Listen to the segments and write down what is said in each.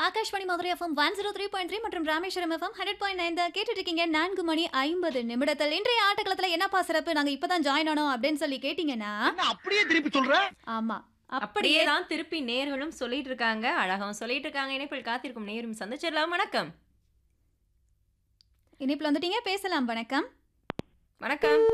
Akashvani Madurai FM one zero three point three மற்றும் Rameswaram FM hundred point nine தான் கேட்டுட்டு இருக்கீங்க நான்கு மணி ஐம்பது நிமிடத்தில் இன்றைய ஆட்டக்களத்தில் என்னப்பா சிறப்பு நாங்க இப்பதான் ஜாயின் ஆனோம் அப்படின்னு சொல்லி கேட்டீங்கன்னா என்ன அப்படியே திருப்பி சொல்ற ஆமா அப்படியே அப்படியே தான் திருப்பி நேர்களும் சொல்லிட்டு இருக்காங்க அழகாவும் சொல்லிட்டு இருக்காங்க இணைப்பில் காத்திருக்கும் நேரும் சந்திச்சிடலாம் வணக்கம் இணைப்புல வந்துட்டீங்க பேசலாம் வணக்கம் வணக்கம்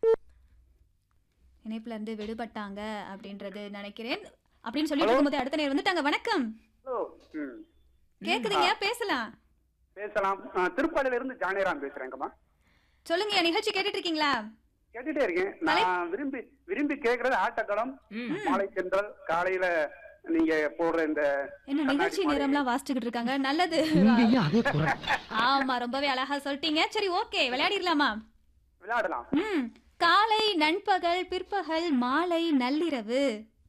இணைப்புல இருந்து விடுபட்டாங்க அப்படின்றது நினைக்கிறேன் அப்படின்னு சொல்லிட்டு இருக்கும்போது அடுத்த நேரம் வந்துட்டாங்க வணக்கம் ஹலோ ம் கேக்குதுங்க பேசலாம் பேசலாம் ஆ, திருப்பாலையில இருந்து ஜானேராம் பேசுறேங்கம்மா சொல்லுங்க நிகழ்ச்சி கேட்டுட்டு இருக்கீங்களா கேட்டுட்டே இருக்கேன் நான் விரும்பி விரும்பி கேக்குறது ஆட்டக்களம் ம். மாலை சென்றல் காலையில நீங்க போடுற இந்த என்ன நிகழ்ச்சி நேரம்லாம் வாசிச்சுக்கிட்டு இருக்காங்க நல்லது அதே குரல் ஆமா ரொம்பவே அழகா சொல்லிட்டீங்க சரி ஓகே விளையாடிடலாமா விளையாடலாம் ம் காலை நண்பகல் பிற்பகல் மாலை நள்ளிரவு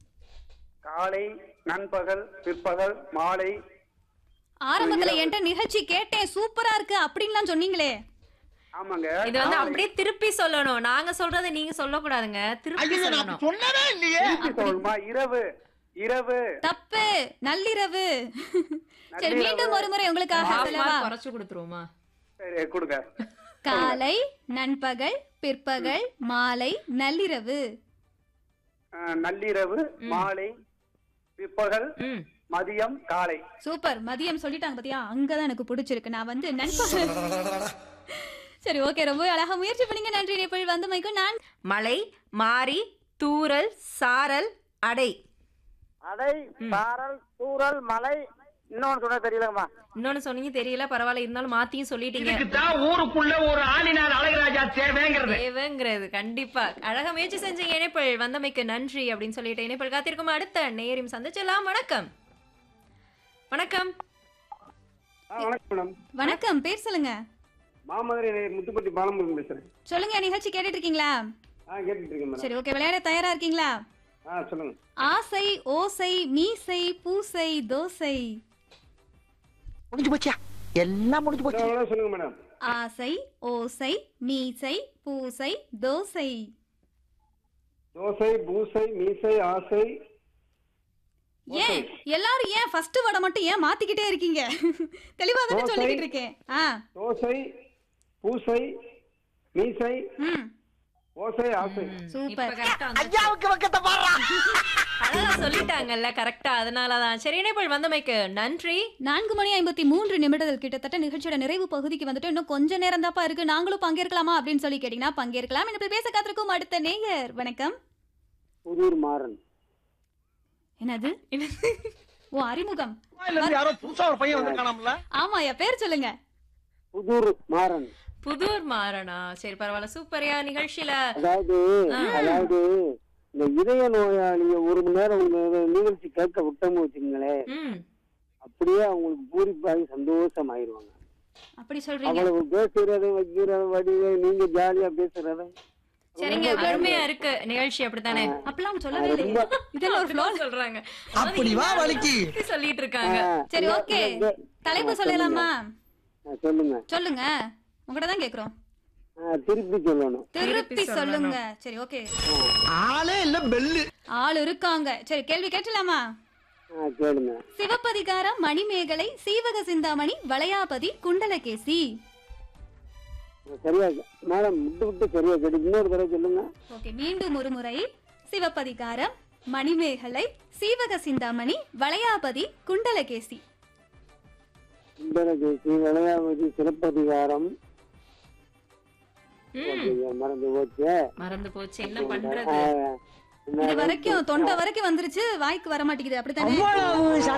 காலை நண்பகல் பிற்பகல் மாலை ஆரம்பத்துல என்கிட்ட நிகழ்ச்சி கேட்டேன் சூப்பரா இருக்கு அப்படின்லாம் சொன்னீங்களே ஆமாங்க இது வந்து காலை அப்படியே திருப்பி சொல்லணும் நாங்க சொல்றதை நீங்க சொல்லக்கூடாதுங்க திருப்பி ஐயோ நான் சொல்லணும் அப்படி சொன்னவே இல்லையே திருப்பி சொல்லணுமா இரவு இரவு தப்பு நள்ளிரவு சரி மீண்டும் ஒரு முறை உங்களுக்காக Half சொல்லவா mark குறைச்சு கொடுத்துருவோமா சரி கொடுங்க காலை நண்பகல் பிற்பகல் மாலை நள்ளிரவு ஆ, நள்ளிரவு மாலை பிற்பகல் ம் மதியம் காலை சூப்பர் மதியம் சொல்லிட்டாங்க பாத்தியா அங்கதான் எனக்கு பிடிச்சிருக்கு நான் வந்து நண்பகல் சரி ஓகே ரொம்ப அழகா முயற்சி பண்ணீங்க நன்றி நேபிள் வந்து மைக்கும் நான் மலை மாறி தூறல் சாரல் அடை அடை சாரல் தூறல் மலை இன்னொன்னு சொன்ன தெரியலங்கம்மா இன்னொன்னு சொன்னீங்க தெரியல பரவாயில்ல இருந்தாலும் மாத்தியும் சொல்லிட்டீங்க இதுக்குத்தான் ஊருக்குள்ள ஒரு ஆளினார் அழகராஜா தேவைங்கிறது தேவைங்கிறது கண்டிப்பா அழகா முயற்சி செஞ்சீங்க இணைப்பில் வந்தமைக்கு நன்றி அப்படின்னு சொல்லிட்டு இணைப்பில் காத்திருக்கும் அடுத்த நேரம் சந்திச்சலாம் வணக்கம் வணக்கம் ஆ, வணக்கம் மேடம் வணக்கம் பேர் சொல்லுங்க மாமதுரை முத்துப்பட்டி பாலமுருகன் பேசுறேன் சொல்லுங்க நிகழ்ச்சி கேட்டுட்டு இருக்கீங்களா ஆ கேட்டுட்டு இருக்கேன் மேடம் சரி ஓகே விளையாட தயாரா இருக்கீங்களா ஆ சொல்லுங்க ஆசை ஓசை மீசை பூசை தோசை முடிஞ்சு போச்சியா எல்லாம் முடிஞ்சு போச்சு எவ்வளவு சொல்லுங்க மேடம் ஆசை ஓசை மீசை பூசை தோசை தோசை பூசை மீசை ஆசை ஏன் எல்லாரும் ஏன் ஃபர்ஸ்ட் வடை மட்டும் ஏன் மாத்திக்கிட்டே இருக்கீங்க தெளிவா தானே தோசை. சொல்லிக்கிட்டு இருக்கேன் ஆ தோசை பூசை மீசை ம் ஓசை ஆசை இப்ப சூப்பர் கரெக்டா ஐயாவுக்கு பக்கத்தை பாடுறா அழகா சொல்லிட்டாங்கல்ல கரெக்டா அதனாலதான் சரி இணைப்பில் வந்தமைக்கு நன்றி நான்கு மணி ஐம்பத்தி மூன்று நிமிடங்கள் கிட்டத்தட்ட நிகழ்ச்சியோட நிறைவு பகுதிக்கு வந்துட்டு இன்னும் கொஞ்ச நேரம் தாப்பா இருக்கு நாங்களும் பங்கேற்கலாமா அப்படின்னு சொல்லி கேட்டீங்கன்னா பங்கேற்கலாம் என்ன பேச காத்திருக்கும் அடுத்த நேயர் வணக்கம் புதூர் மாறன் என்னது ஓ அறிமுகம் யாரோ புதுசா ஒரு பையன் வந்திருக்கானாம்ல ஆமா என் பேர் சொல்லுங்க புதூர் மாறன் புதூர் மாறனா சரி பரவாயில்ல சூப்பரியா நிகழ்ச்சியில அதாவது அதாவது இந்த இதய நோயாளிய ஒரு மணி நேரம் உங்க நிகழ்ச்சி கேட்க விட்டோம்னு வச்சுங்களேன் ம் அப்படியே அவங்களுக்கு பூரிப்பாகி சந்தோஷம் ஆயிருவாங்க அப்படி சொல்றீங்க அவ்வளவு பேசுறது வைக்கிற வடிவ நீங்க ஜாலியா பேசுறத சரிங்க அருமையா இருக்கு நிகழ்ச்சி அப்படித்தானே அப்பெல்லாம் சொல்லவே இல்லையே இதெல்லாம் ஒரு ஃப்ளோ சொல்றாங்க அப்படி வா வலிக்கு இப்படி சொல்லிட்டு இருக்காங்க சரி ஓகே தலைப்பு சொல்லலாமா ஆ, சொல்லுங்க சொல்லுங்க உங்கள்கிட்ட தான் கேக்குறோம் ஆ, திருப்பி சொல்லணும் திருப்பி சொல்லுங்க சரி ஓகே ஆளே இல்ல பெல்லு ஆள் இருக்காங்க சரி கேள்வி கேட்டலாமா ஆ, கேளுங்க சிவப்பதிகாரம் மணிமேகலை சீவக சிந்தாமணி வளையாபதி குண்டலகேசி சரியா மேடம் விட்டு விட்டு சரியா கேட்டு இன்னொரு தடவை சொல்லுங்க ஓகே மீண்டும் ஒரு முறை சிவப்பதிகாரம் மணிமேகலை சீவக சிந்தாமணி வளையாபதி குண்டலகேசி சுந்தரகேசி விளையாவதி சிறப்பதிகாரம் ம் மறந்து போச்சு மறந்து போச்சு என்ன ஆ, பண்றது என்ன இது வரைக்கும் தொண்டை வரைக்கும் வந்துருச்சு வாய்க்கு வர மாட்டேங்குது அப்படித்தானே